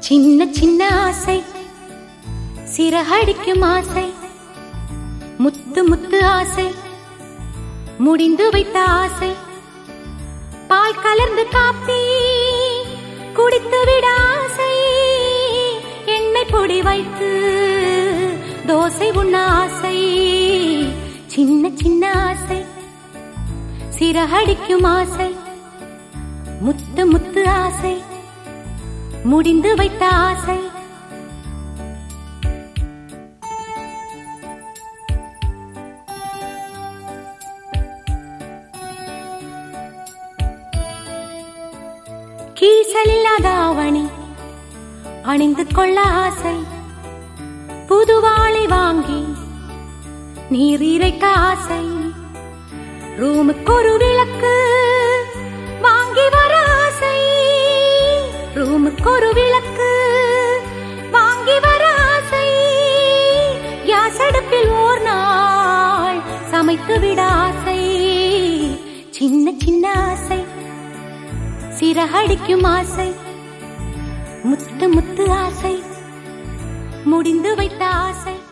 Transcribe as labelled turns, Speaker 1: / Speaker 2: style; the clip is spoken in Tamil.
Speaker 1: சின்ன சின்ன ஆசை சிறகடிக்கும் ஆசை முத்து முத்து ஆசை முடிந்து வைத்த ஆசை பால் கலர்ந்து காப்பி குடித்து விட ஆசை எண்ணெய் பொடி வைத்து தோசை உண்ண ஆசை சின்ன சின்ன ஆசை சிறகடிக்கும் ஆசை முத்து முத்து ஆசை முடிந்து வைத்த ஆசை கீசலில்லாத ஆவணி அணிந்து கொள்ள ஆசை புதுவாளை வாங்கி நீர் இறைக்க ஆசை ரூமுக்கு ஒரு விளக்கு வாங்கி வர ஆசை ரூமுக்கு ஒரு விளக்கு வாங்கி வர ஆசை கேஸ் அடுப்பில் ஓர் நாள் சமைத்து விட ஆசை சின்ன சின்ன ஆசை சிறகடிக்கும் ஆசை முத்து முத்து ஆசை முடிந்து வைத்த ஆசை